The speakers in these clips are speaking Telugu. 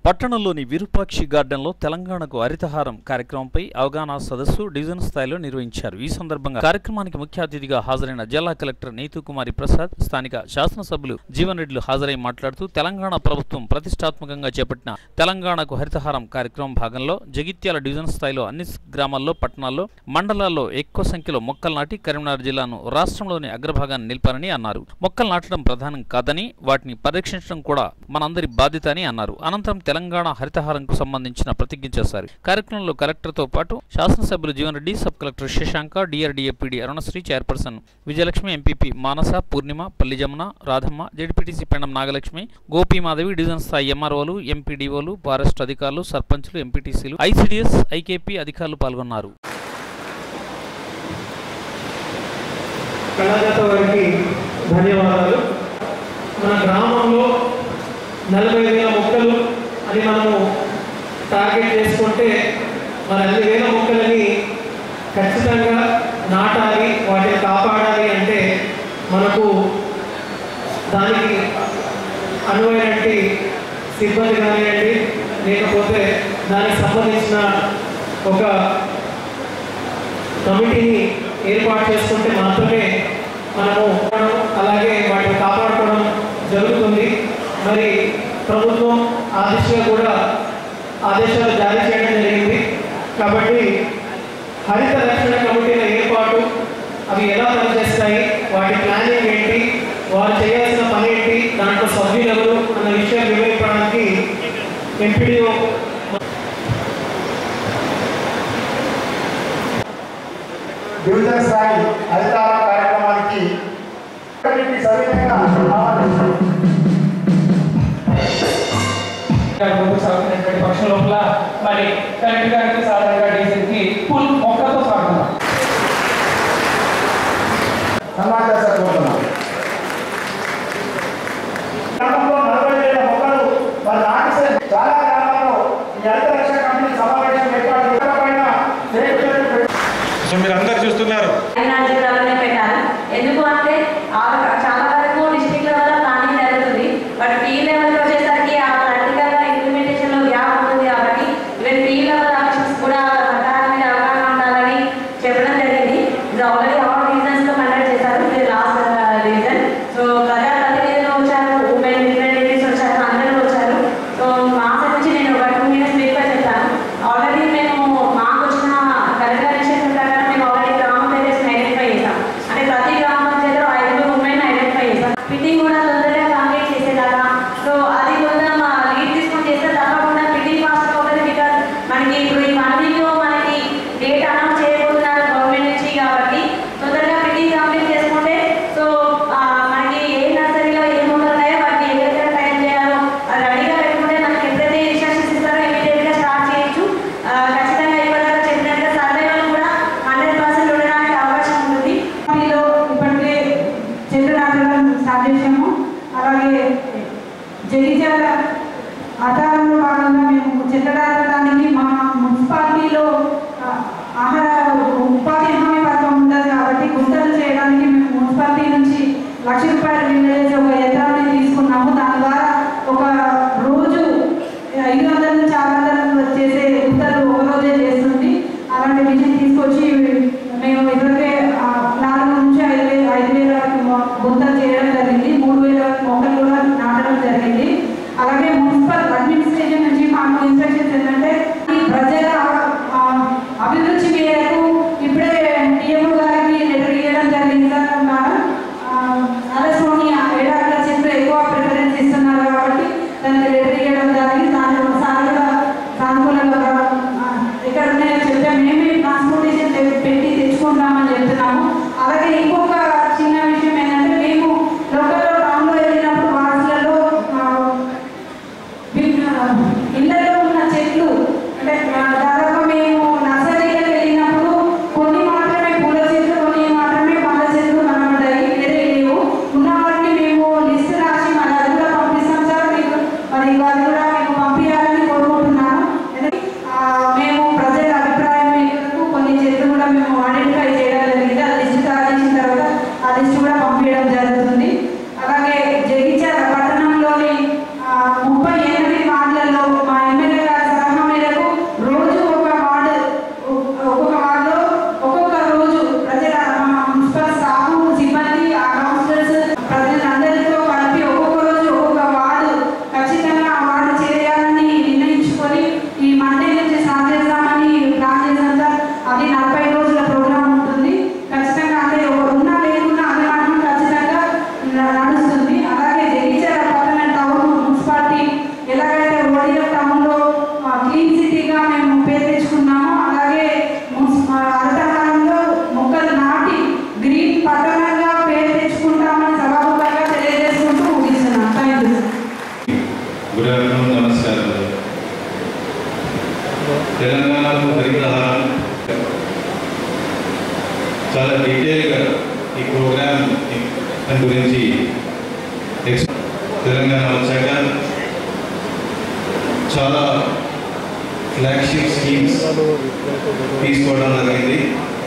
పట్టణంలోని విరూపాక్షి గార్డెన్లో తెలంగాణకు హరితహారం కార్యక్రమంపై అవగాహన సదస్సు డివిజన్ స్థాయిలో నిర్వహించారు ఈ సందర్భంగా కార్యక్రమానికి ముఖ్య అతిథిగా హాజరైన జిల్లా కలెక్టర్ నీతు కుమారి ప్రసాద్ స్థానిక శాసనసభ్యులు జీవన్ రెడ్డిలు హాజరై మాట్లాడుతూ తెలంగాణ ప్రభుత్వం ప్రతిష్టాత్మకంగా చేపట్టిన తెలంగాణకు హరితహారం కార్యక్రమం భాగంలో జగిత్యాల డివిజన్ స్థాయిలో అన్ని గ్రామాల్లో పట్టణాల్లో మండలాల్లో ఎక్కువ సంఖ్యలో మొక్కలు నాటి కరీంనగర్ జిల్లాను రాష్ట్రంలోని అగ్రభాగాన్ని నిలిపారని అన్నారు మొక్కలు నాటడం ప్రధానం కాదని వాటిని పరిరక్షించడం కూడా మనందరి బాధ్యత అని అన్నారు అనంతరం తెలంగాణ హరితహారంకు సంబంధించిన ప్రతిజ్ఞ చేశారు కార్యక్రమంలో కలెక్టర్తో పాటు శాసనసభ్యులు Jeevan Reddy sub collector Shashanka DRDA PD Arunasri chairperson Vijayalakshmi MPP Manasa Purnima Palli Jamuna Radhamma ZPTC Pendam Nagalakshmi Gopimadhavi division స్థాయి ఎంఆర్ఓలు ఎంపీడీఓలు ఫారెస్ట్ అధికారులు సర్పంచులు ఎంపీటీసీలు ఐసీడీఎస్ ఐకేపీ అధికారులు పాల్గొన్నారు కళాగత వారికి ధన్యవాదాలు మన గ్రామంలో నలభై వేల మొక్కలు అని మనము టార్గెట్ చేసుకుంటే మన అన్ని వేల మొక్కలని ఖచ్చితంగా నాటాలి వాటిని కాపాడాలి అంటే మనకు దానికి అనువైనటువంటి సిబ్బంది కానివ్వండి లేకపోతే దానికి సంబంధించిన ఒక కమిటీని ఏర్పాటు చేసుకుంటే మాత్రమే మనము అలాగే వాటిని కాపాడుకోవడం జరుగుతుంది మరి ప్రభుత్వం ఆ దిశగా కూడా ఆదేశాలు జారీ చేయడం జరిగింది కాబట్టి హరిత రక్షణ కమిటీల ఏర్పాటు అవి ఎలా పనిచేస్తాయి వాటి ప్లానింగ్ ఏంటి వారు చేయాల్సిన పని ఏంటి దాంట్లో సభ్యులు ఎవరు అన్న విషయాలు వివరించడానికి ఎంపీడీఓ డివిజన్ స్థాయి హరితార కార్యక్రమానికి వీటిని సవినయంగా ఆహ్వానిస్తున్నాం. ముందుకు సాగుతున్నటువంటి పక్షం లోపల మరి కలెక్టర్ గారికి సాధారణంగా డీసీకి ఫుల్ మొక్కతో సాగుతున్నాం సన్మానం చేస్తారు కోరుతున్నాం. గ్రామంలో నలభై వేల మొక్కలు వారు నాటిస్తే చాలా గ్రామాల్లో ఈ హరిత రక్షణ కమిటీ సమావేశం ఏర్పాటు చేయడం పైన శ్రేయస్సు పెట్టి సో మీరు అందరు చూస్తున్నారు ఫైనాన్స్ లెవెల్నే పెట్టాను ఎందుకు అంటే ఆ- చాలా వరకు డిస్ట్రిక్ట్ లెవెల్ ప్లానింగ్ జరుగుతుంది బట్ పీ లెవెల్ వచ్చేసరికి ఆ ప్రాక్టికల్ గా ఇంప్లిమెంటేషన్ లో గ్యాప్ ఉంటుంది కాబట్టి ఈవెన్ పీ లెవెల్ ఆఫీసర్స్ కూడా దాని మీద అవగాహన ఉండాలని చెప్పడం జరిగింది ఇది ఆల్రెడీ ఆల్ రీజన్స్ లో కండక్ట్ చేశారు ఇది లాస్ట్ రీజన్ సో ప్రజా ప్రతినిధులు వచ్చారు ఉమెన్ రిప్రజెంటేటివ్స్ వచ్చారు అందరూ వచ్చారు సో మా సైడ్ నుంచి నేను ఒక టూ మినిట్స్ బ్రీఫ్ గా చెప్తాను ఆల్రెడీ మేము మాకు వచ్చిన కలెక్టర్ ఇన్స్ట్రక్షన్ ప్రకారం మేము ఆల్రెడీ గ్రామ పేరెంట్స్ ఐడెంటిఫై చేసాం అంటే ప్రతి గ్రామ పంచాయతీలో ఐదుగురు ఉమెన్ ఐడెంటిఫై చేసాం ఫిట్టింగ్ కూడా తొందరగా కంప్లీట్ చేసేలాగా సో అది కొంచెం లీడ్ తీసుకొని చేస్తే తప్పకుండా ఫిట్టింగ్ ఫాస్ట్ అవుతుంది బికాస్ మనకి ఇప్పుడు ఈ వన్ వీక్ మనకి డేట్ అనౌన్స్ చేయబోతున్నారు గవర్నమెంట్ నుంచి కాబట్టి తొందరగా ఫిట్టింగ్ కంప్లీట్ చేసుకుంటే సో ఆ, మనకి ఏ నర్సరీలో ఏ మొక్కలు ఉన్నాయో వాటిని ఎక్కడెక్కడ టైం చేయాలో అది రెడీగా పెట్టుకుంటే మనకి ఎప్పుడైతే ఇన్స్ట్రక్షన్స్ ఇస్తారో ఇమీడియట్ గా స్టార్ట్ చేయొచ్చు ఆ, ఖచ్చితంగా ఇవ్వగల చెప్పినట్టుగా సర్వేలో కూడా హండ్రెడ్ పర్సెంట్ ఉండడానికి అవకాశం ఉంటుంది పార్టీలో ఇప్పటికే చెట్లు నాటడం స్టార్ట్ చేసాము అలాగే జగిత్యాల ఆధారంలో భాగంగా మేము చెట్లు నాటడానికి మా మున్సిపాలిటీలో ఆ, ఆహార ఉపాధి హామీ పథకం ఉంటుంది కాబట్టి గుంతలు చేయడానికి మేము మున్సిపాలిటీ నుంచి లక్ష రూపాయలు విడుదల చేసి ఒక యంత్రాన్ని తీసుకున్నాము దాని ద్వారా ఒక రోజు ఐదు వందల నుంచి ఆరు వందలు చేసే గుంతలు ఒక రోజే చేస్తుంది అలాంటి మిషన్ తీసుకొచ్చి మేము ఇప్పటికే ఆ, నాలుగు నుంచి ఐదు వేల ఐదు వేల వరకు మొ- గుంతలు చేయడం జరిగింది మూడు వేల వరకు మొక్కలు కూడా నాటడం జరిగింది అలాగే మున్సిపల్ అడ్మినిస్ట్రేషన్ నుంచి మాకు ఇన్స్ట్రక్షన్స్ ఏంటంటే ఈ ప్రజల ఆ, అభిరుచి మేరకు ఇప్పుడే డిఎంఓ గారికి లెటర్ ఇవ్వడం జరిగింది సార్ మేడం అలసోనియా ఏడాదిల చెట్లు ఎక్కువ ప్రిఫరెన్స్ ఇస్తున్నారు కాబట్టి దానికి లెటర్ ఇవ్వడం జరిగింది దాని ఒకసారి కూడా సానుకూలంగా ఆ, ఎక్కడ ఉన్నాయో చెప్తే మేమే ట్రాన్స్పోర్టేషన్ పెట్టి తెచ్చుకుంటామని చెప్తున్నాము అలాగే ఇంకొక చిన్న విషయం ఏంటంటే మేము లోకల్లో టౌన్లో వెళ్ళినప్పుడు వార్డ్స్లలో ఇళ్ళలో ఉన్న చెట్లు అంటే ఆ, దాదాపు మేము నర్సరీకి వెళ్ళినప్పుడు కొన్ని మాత్రమే పూల చెట్లు కొన్ని మాత్రమే పండ్ల చెట్లు కనబడ్డాయి వేరే లేవు ఉన్న వాటిని మేము లిస్ట్ రాసి మన అది కూడా పంపిస్తాం సార్ మీకు మరి వారు కూడా మీకు పంపించాలని కోరుకుంటున్నాను ఎందుకంటే, ఆ, మేము ప్రజల అభిప్రాయం మేరకు కొన్ని చెట్లు కూడా మేము ఐడెంటిఫై చేయడం జరిగింది ఆ లిస్ట్ తయారు చేసిన తర్వాత ఆ లిస్ట్ కూడా పంపించడం జరుగుతుంది అలాగే జగిత్యాల పట్టణంలోని ఆ, ముప్పై ఎనిమిది వార్డులలో మా తెలంగాణలో హరితహారం చాలా డీటెయిల్గా ఈ ప్రోగ్రామ్ దాని గురించి ఎక్స్- తెలంగాణ వచ్చాక చాలా ఫ్లాగ్షిప్ స్కీమ్స్ తీసుకోవడం జరిగింది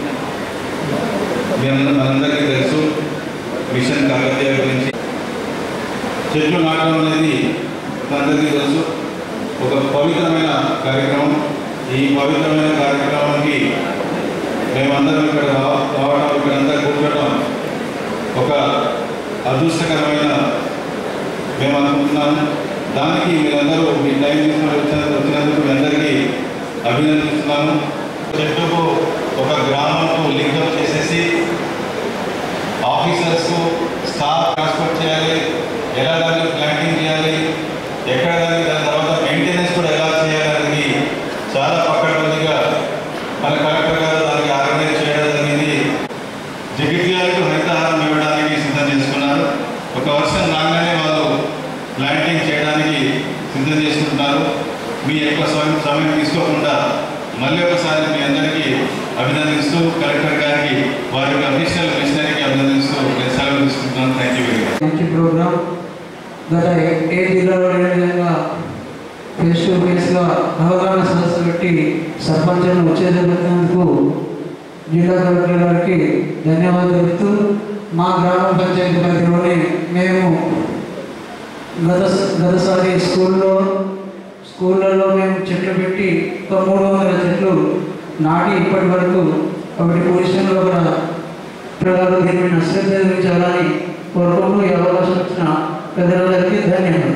మీ అందరూ మనందరికీ తెలుసు మిషన్ కాకతీయ గురించి చెట్లు నాటడం అనేది అందరికీ తెలుసు ఒక పవిత్రమైన కార్యక్రమం ఈ పవిత్రమైన కార్యక్రమానికి మేమందరం ఇక్కడ రావ- రావడం ఇక్కడ అంతా కూర్చోవడం ఒక అదృష్టకరమైన మేము అనుకుంటున్నాము దానికి మీరందరూ మీ టైం తీసుకొని వచ్చిన వచ్చినందుకు మీ అందరికీ అభినందిస్తున్నాము చెట్టుకు ఒక గ్రామంతో లింకప్ చేసేసి ఆఫీసర్స్ స్టాఫ్ ట్రాన్స్పోర్ట్ చేయాలి ఎలా దాన్ని ప్లాంటింగ్ చేయాలి ఎక్కడ దాన్ని దాని తర్వాత మెయింటెనెన్స్ కూడా ఎలా చేయాలనేది చాలా పక్కడబందిగా మన కలెక్టర్ గారు దానికి ఆర్గనైజ్ చేయడం జరిగింది జగిత్యాలకు హరితహారం ఇవ్వడానికి సిద్ధం చేసుకున్నారు ఒక వర్షం రాగానే వాళ్ళు ప్లాంటింగ్ చేయడానికి సిద్ధం చేసుకుంటున్నారు మీ ఎక్కువ సమయం సమయం తీసుకోకుండా మళ్ళీ ఒకసారి మీ అందరికీ అభినందిస్తూ కలెక్టర్ గారికి వారి యొక్క అఫీషియల్ మిషనరీకి అభినందిస్తూ నేను సెలవు తీసుకుంటున్నాను థ్యాంక్ యూ వెరీ మచ్ మంచి ప్రోగ్రాం గత ఏ- ఏ జిల్లాలో లేని విధంగా ఫేస్ టు ఫేస్గా అవగాహన సదస్సు పెట్టి సర్పంచులను వచ్చేందుకు జిల్లా కలెక్టర్ గారికి ధన్యవాదాలు చెప్తూ మా గ్రామ పంచాయతీ పరిధిలోనే మేము గత గతసారి స్కూల్లో స్కూళ్ళలో మేము చెట్లు పెట్టి ఒక మూడు వందల చెట్లు నాటి ఇప్పటి వరకు ఒకటి పొజిషన్లో కూడా పిల్లలు దీన్ని నష్టపరిచాలని కోరుకుంటూ ఈ అవకాశం ఇచ్చిన పెద్దలందరికీ ధన్యవాదాలు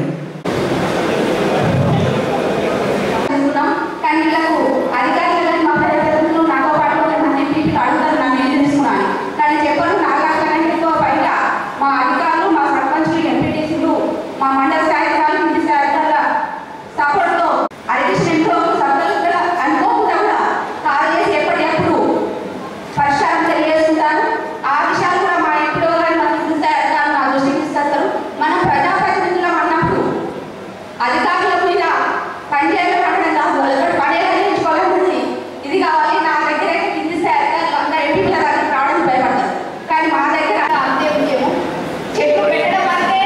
చేసుకున్నాం కానీ వీళ్ళకు అధికారులు మా ప్రజలు నాతో పాటు కొంతమంది ఎంపీలు అడుగుతారు నన్ను ఏం తీసుకున్నాను కానీ చెప్పరు నాగార్జున బయట మా అధికారులు మా సర్పంచులు ఎంపీటీసీలు మా మండల స్థాయి అధికారులు ఇంటి స్థాయి అధికారుల సపోర్ట్తో అడిగిషన్లో సభలు కూడా అనుకోకుండా కూడా కాల్ చేసి ఎప్పటికప్పుడు పరిష్కారం తెలియజేస్తుంటారు ఆ విషయాలు కూడా మా ఎంపీలో గారు మా కింది స్థాయి అధికారులు నా దృష్టికి తీసుకొస్తారు మనం ప్రజాప్రతినిధులం అన్నప్పుడు అధికారుల మీద పనిచేయడం పడడం కాదు వాళ్ళతో పడేలా నేర్చుకోవాలన్నది ఇది కావాలి నా దగ్గర కింది స్థాయి అధికారులు అందరూ ఎంపీల దగ్గర రావడానికి భయపడతారు కానీ మా దగ్గర అంతే ముఖ్యము చెట్లు పెట్టడం అంటే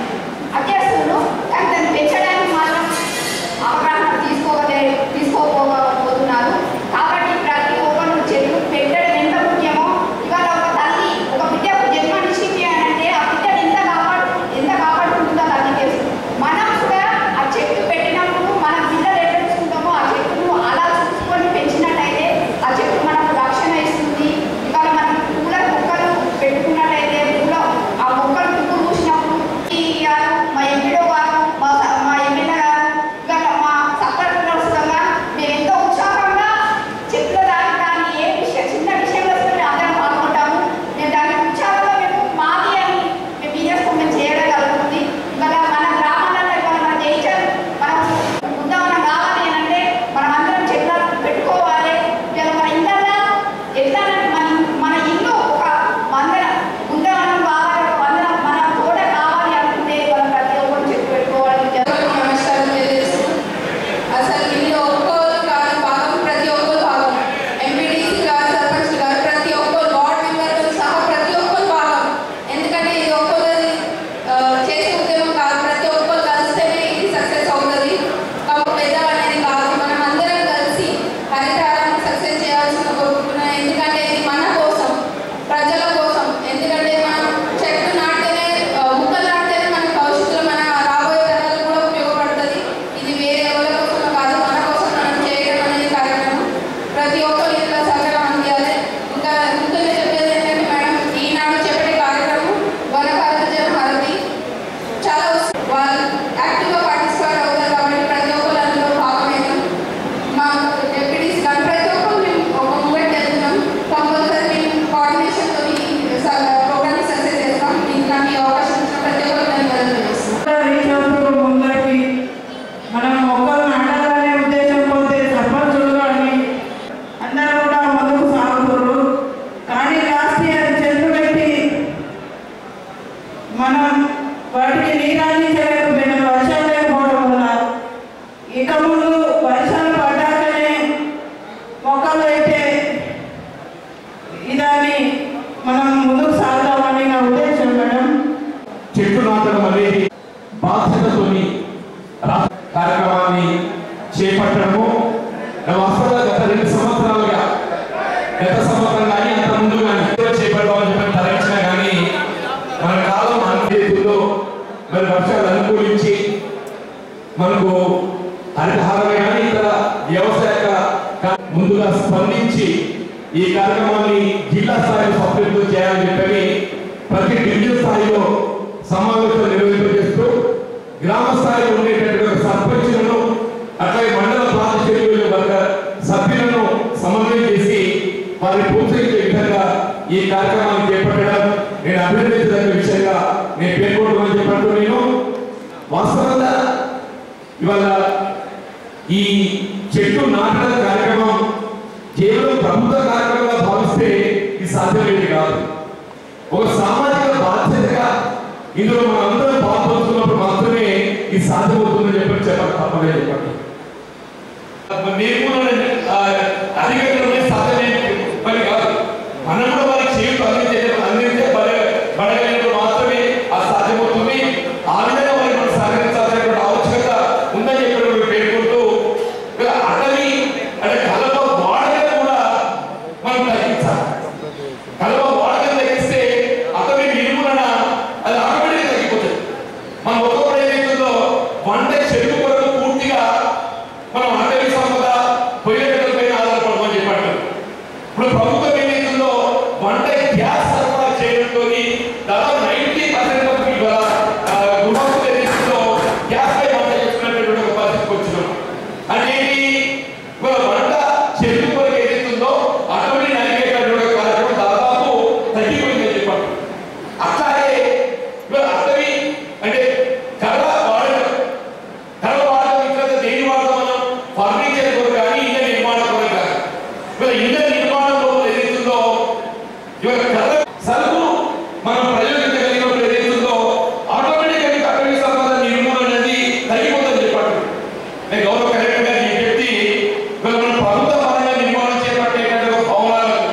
అత్యవసరం కానీ దాన్ని పెంచడానికి మాత్రం అవగాహన తీసుకోలే తీసుకోకపోతున్నారు కాబట్టి ప్రతి ఒక్కరు చెట్లు పెట్టడం ఎంత ముఖ్యమో ఇవాళ ఒక తల్లి ఒక బిడ్డకు జన్మనిచ్చింది అని అంటే ఆ బిడ్డను ఎంత కాపాడు ఎంత కాపాడుకుంటుందో తల్లి తెలుసు మనం కూడా ఆ చెట్టు పెట్టినప్పుడు మన పిల్లలు ఎట్లా చూసుకుంటామో ఆ చెట్టును అలా చూసుకొని పెంచినట్టయితే ఆ చెట్టు మనకు రక్షణ ఇస్తుంది ఇవాళ మనం పూల మొక్కలు పెట్టుకున్నట్టయితే పూల ఆ మొక్కలు పువ్వు పూసినప్పుడు ఈ గారు మా ఎంపీడో గారు మా స- మా ఎమ్మెల్యే గారు ఇవాళ మా సత్కరంగా మేము ఎంతో ఉత్సాహంగా చెట్లు దాని ఏ విషయం చిన్న విషయంలో వస్తే మేము అందరం పాల్గొంటాము మేము దాని ఉత్సాహంగా మేము మాది అని మేము బిజినెస్ మేము చేయడం జరుగుతుంది ఇవాళ మన గ్రామాలలో ఇవాళ మన జయించారు మనం ఉద్దామనం కావాలి అని అంటే మనం అందరం చెట్లు పెట్టుకోవాలి ఇవాళ మన ఇందల్లా ఎట్లా అంటే మన మన ఇల్లు ఒక వందన ఉద్దామనం కావాలి ఒక వందన మన తోట కావాలి అనుకుంటే ఇవాళ ప్రతి ఒక్కరు చెట్లు పెట్టుకోవాలి నమస్కారం తెలియజేస్తూ అసలు ఇందులో ఒక్కొక్కరు కాదు భాగం ప్రతి ఒక్కరు భాగం ఎంపీటీసీ గారు సర్పంచ్ గారు ప్రతి ఒక్కరు వార్డ్ మెంబర్తో సహా ప్రతి ఒక్కరు భాగం ఎందుకంటే ఇది ఒక్కొక్కరి ఆ, చేసే ఉద్యమం కాదు ప్రతి ఒక్కరు కలిస్తేనే ఇది సక్సెస్ అవుతుంది కాబట్టి పెద్ద అనేది కాదు మనం అందరం కలిసి హరితహారం సక్సెస్ చేయాల్సిన కోరుకుంటున్నాం ఎందుకంటే ఇది మన కోసం ప్రజల కోసం ఎందుకంటే మనం చెట్లు నాటితేనే ఆ, మొక్కలు నాటితేనే మన భవిష్యత్తులో మన రాబోయే తరాలకు కూడా ఉపయోగపడుతుంది ఇది వేరే ఎవరి కోసం కాదు మన కోసం మనం చేయడం అనేది కార్యక్రమం ప్రతి ఒక్కరు ఇట్లా సహకారం అందియాలి ఇంకా ముందుగా చెప్పేది ఏంటంటే మేడం ఈనాడు చెప్పే కార్యక్రమం వనకాలజన భారతి చాలా ఉత్స- వాళ్ళు యాక్టివ్గా పార్టిసిపేట్ అవుతారు కాబట్టి ప్రతి ఒక్కరు అందులో భాగమవుతాం మా డెప్యూటీస్ కానీ ప్రతి ఒక్కరు మేము ఒక మూమెంట్ వెళ్తున్నాం కంపల్సరీ మేము కోఆర్డినేషన్తో ప్రోగ్రామ్ సక్సెస్ చేస్తాం మీకు నాకు ఈ అవకాశం ఇచ్చిన ప్రతి ఒక్కరు ధన్యవాదాలు చేస్తాం రీతిలో ముందరికి మనం మొక్కలు నాటాలనే ఉద్దేశం పోతే సర్పంచులు కానీ అందరూ కూడా ముందుకు సాగుతున్నారు కానీ లాస్ట్ ఇయర్ చెట్లు పెట్టి మనం వాటికి నీరాన్ని చేయలేకపోయిన వర్షాలు లేకపోవడం వల్ల ఇక ముందు వర్షాలు పడ్డాకనే చేపట్టడము వాస్తవంగా గత రెండు సంవత్సరాలుగా గత సంవత్సరం కానీ అంత ముందు కానీ చేపడదామని చెప్పి తరలించిన కానీ మన కాలం అంతేతుల్లో మరి వర్షాలు అనుకూలించి మనకు హరితహారమే కానీ ఇతర వ్యవసాయ కా- ముందుగా స్పందించి ఈ కార్యక్రమాన్ని జిల్లా స్థాయిలో సభ్యులతో చేయాలని చెప్పని ప్రతి డివిజన్ స్థాయిలో సమావేశాలు నిర్వహింపజేస్తూ గ్రామ స్థాయిలో ఉండేటటువంటి సర్పంచులను అట్లాగే మండల ప్రాతినిధ్యుల వర్గ సభ్యులను సమన్వయం చేసి వారిని ప్రోత్సహించే విధంగా ఈ కార్యక్రమాన్ని చేపట్టడం నేను అభినందించదగ్గ విషయంగా నేను పేర్కొంటున్నాను చెప్పంటూ నేను వాస్తవంగా ఇవాళ ఈ చెట్టు నాటడం కార్యక్రమం కేవలం ప్రభుత్వ కార్యక్రమంగా భావిస్తే ఇది సాధ్యమేది కాదు ఒక సామాజిక బాధ్యతగా ఇందులో మనం అందరం పాల్పంచుకున్నప్పుడు మాత్రమే ఇది సాధ్యమవుతుందని చెప్పి చెప్పాలి తప్పగా చెప్పండి నిర్మూలన ఆ, అధికారులమే సాధ్యమైన పని కాదు మనం కూడా వారికి చేయుత అందించే అందించే పని పడగలిగినప్పుడు మాత్రమే అది సాధ్యమవుతుంది ఆ విధంగా వారికి మనం సహకరించాల్సినటువంటి ఆవశ్యకత ఉందని చెప్పి మీరు పేర్కొంటూ ఇలా అటవీ అంటే కలప వాడకం కూడా మనం తగ్గించాలి కలప వాడకం తగ్గిస్తే అటవీ నిర్మూలన అది ఆటోమేటిక్ తగ్గిపోతుంది మనం ఒక్కొక్కటి ఏదైతుందో వంట చెరుకు కొరకు పూర్తిగా మనం అటవీ సంపద పొయ్యిల పైన ఆధారపడమని చెప్పాడు ఇప్పుడు ప్రభుత్వం ఏమైతుందో వంట గ్యాస్ సరఫరా చేయడంతో దాదాపు నైన్టీ పర్సెంట్ ఆఫ్ ఇవాళ గృహస్థులు ఏదైతుందో గ్యాస్ పై వంట చేసుకునేటటువంటి ఒక పరిస్థితికి వచ్చినాం అంటే ఏంటి? ఇవాళ వంట చెరుకు కొరకు ఏదైతుందో అటవీ నరికేటటువంటి కార్యక్రమం దాదాపు తగ్గిపోయిందని చెప్పాడు అట్లాగే ఇవాళ అటవీ అంటే కర్ర వాడడం కర్ర వాడడం ఇక్కడ దేని వాడడం మనం ఫర్నిచర్ కొరకు కానీ ఇళ్ళ నిర్మాణం కొరకు కానీ ఇవాళ ఇళ్ళ నిర్మాణంలో ఏదైతుందో ఇవాళ కర్ర సరుకు మనం ప్రయోగించగలిగినప్పుడు ఏదైతుందో ఆటోమేటిక్గా అటవీ సంపద నిర్మూలన అనేది తగ్గిపోతుందని చెప్పాడు నేను గౌరవ కలెక్టర్ గారు చెప్పి ఇవాళ మనం ప్రభుత్వ పరంగా నిర్మాణం చేపట్టేటువంటి ఒక భవనాలకు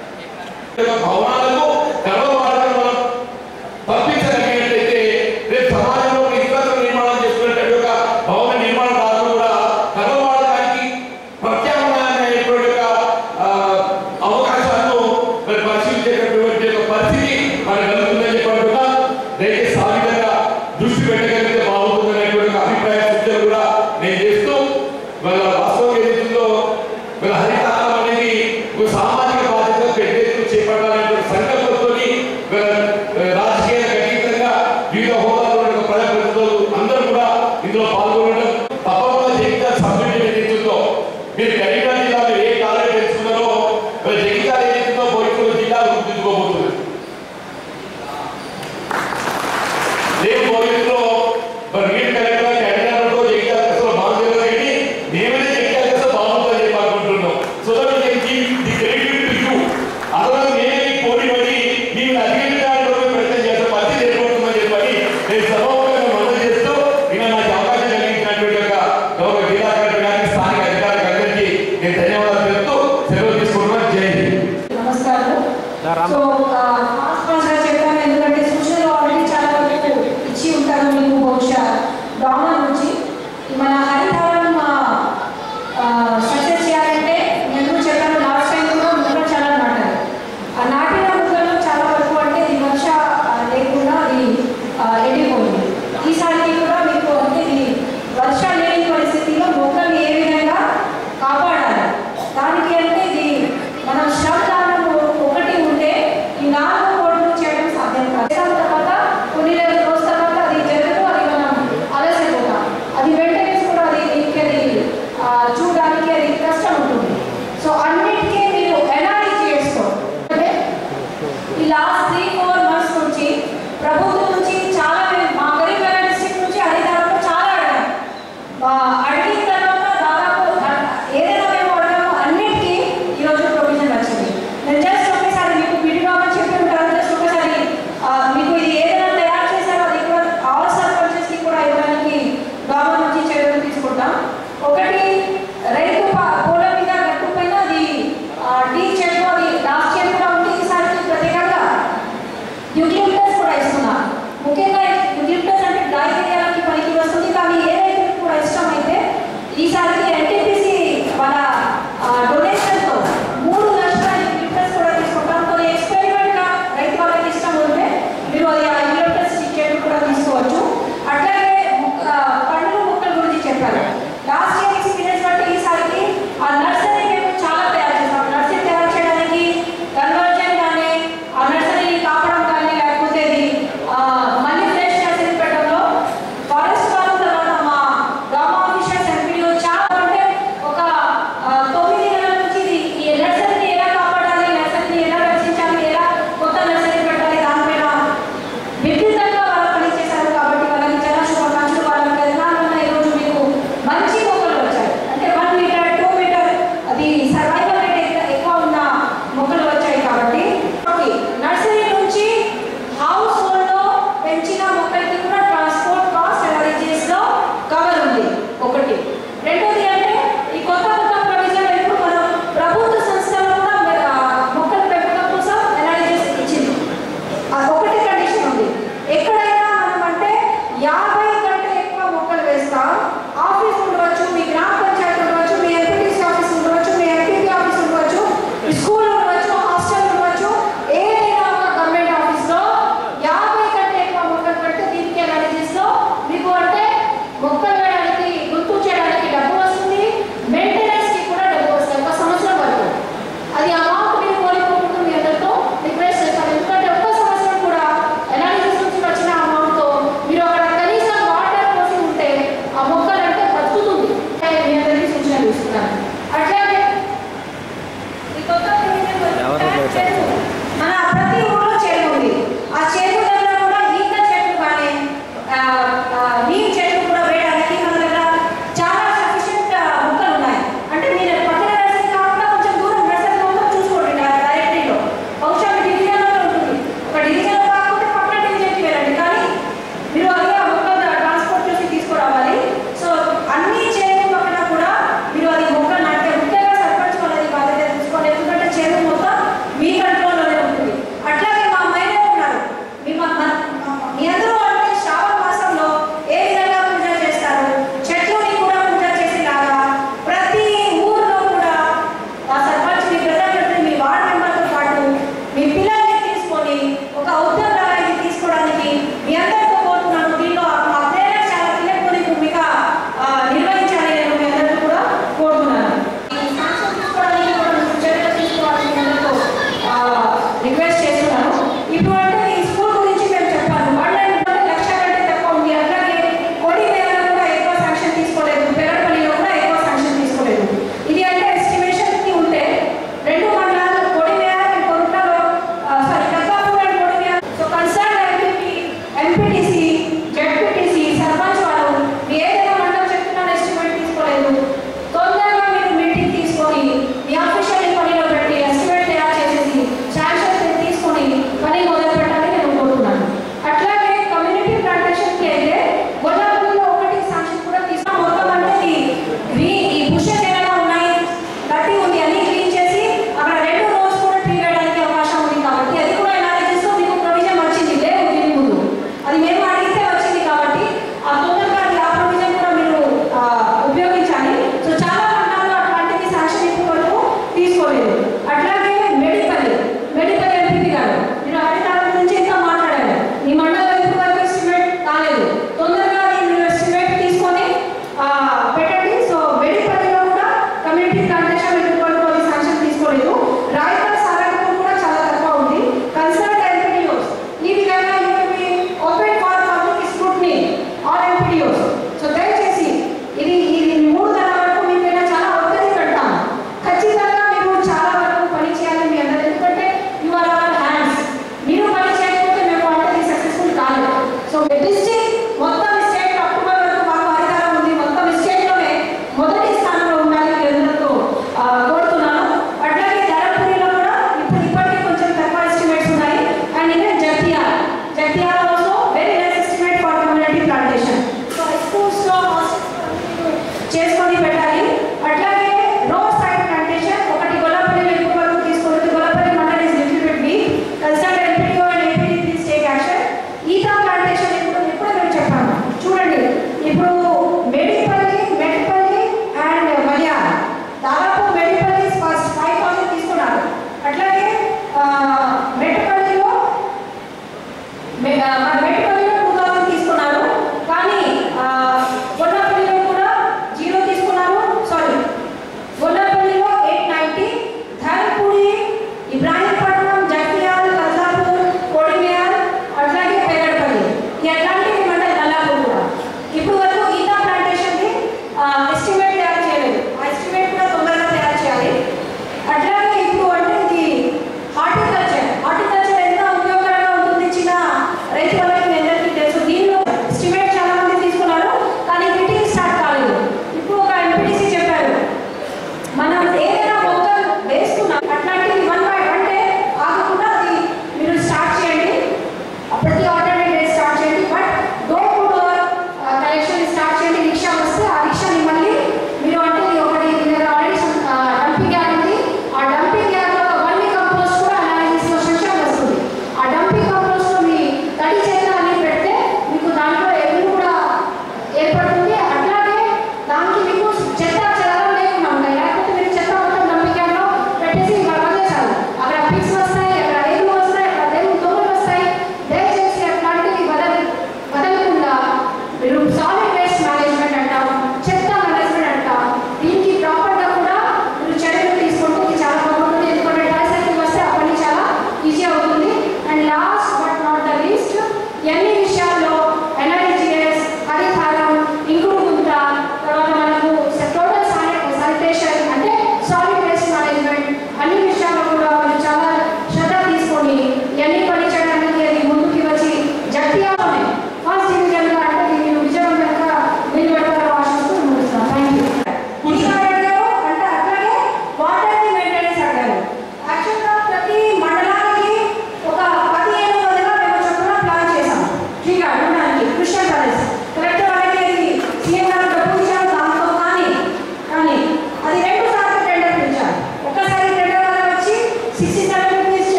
ఒక భవనాలకు కర్ర వాడడం మనం పంపించగలిగినట్లయితే రేపు సమాజంలో ఒక ఇతరులు నిర్మాణం చేసుకునేటువంటి ఒక భవన నిర్మాణదారులు కూడా కలవాడడానికి ప్రత్యామ్నాయమైనటువంటి ఒక ఆ, అవకాశాలను మరి పరిశీలించేటటువంటి ఒక పరిస్థితి మనకు కలుగుతుందని చెప్పకుండా దయచేసి ఆ విధంగా దృష్టి పెట్టగలిగితే బాగుంటుందనేటువంటి ఒక అభిప్రాయ సూచన కూడా నేను చేస్తూ వాళ్ళ వాస్తవం ఏదైతుందో వీళ్ళ హరితహారం అనేది ఒక సామాజిక బాధ్యత పెద్ద ఎత్తున చేపట్టాలనే సంకల్పంతో వీళ్ళ రాజకీయాలకు అతీతంగా వివిధ హోదాలో ఉన్న ప్రజాప్రతినిధులు అందరూ కూడా ఇందులో పాల్గొనడం తప్పకుండా జగిత్యాల సబ్జెక్ట్ ఏదైతుందో మీరు కరీంనగర్ జిల్లాలో ఏ కాలేజీ తెలుసుకున్నారో వీళ్ళ జగిత్యాల ఏదైతుందో భవిష్యత్తు జిల్లాలు గుర్తుంచుకోబోతుంది రేపు భవిష్యత్తులో మరి మీరు కలెక్టర్ కరీంనగర్లో జగిత్యాల అసలు బాగుంటుంది కానీ మేమైతే జగిత్యాల అసలు బాగుంటుందని చెప్పి అనుకుంటున్నాం so that we can give the credit to you అదనంగా మేమే మీకు పోటీ పడి మేము అధికారులు ప్రయత్నం చేసే పరిస్థితి ఏర్పడుతుందని చెప్పని నేను సభాముఖంగా మనం చేస్తూ ఇలా నాకు అవకాశం కలిగించినటువంటి ఒక గౌరవ జిల్లా కలెక్టర్ గారికి స్థానిక అధికారులకు అందరికీ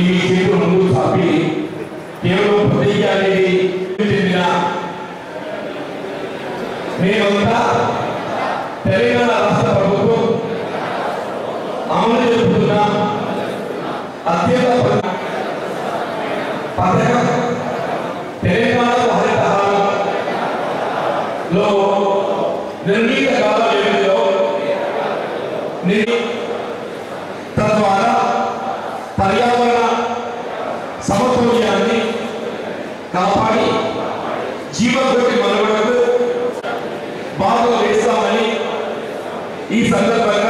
మీ చేతులు ముందుకు చాపి కేవలం ప్రతిజ్ఞ అనేది చెందిన మేమంతా తెలంగాణ రాష్ట్ర ప్రభుత్వం అమలు జరుపుతున్న అత్యంత ప- పథకం తెలంగాణ హరితహారంలో నిర్ణీత కాల వ్యవధిలో నిర్- తద్వారా పర్యావరణ సమతుల్యాన్ని కాపాడి జీవకోటి మనుగడకు బాగా వేస్తామని ఈ సందర్భంగా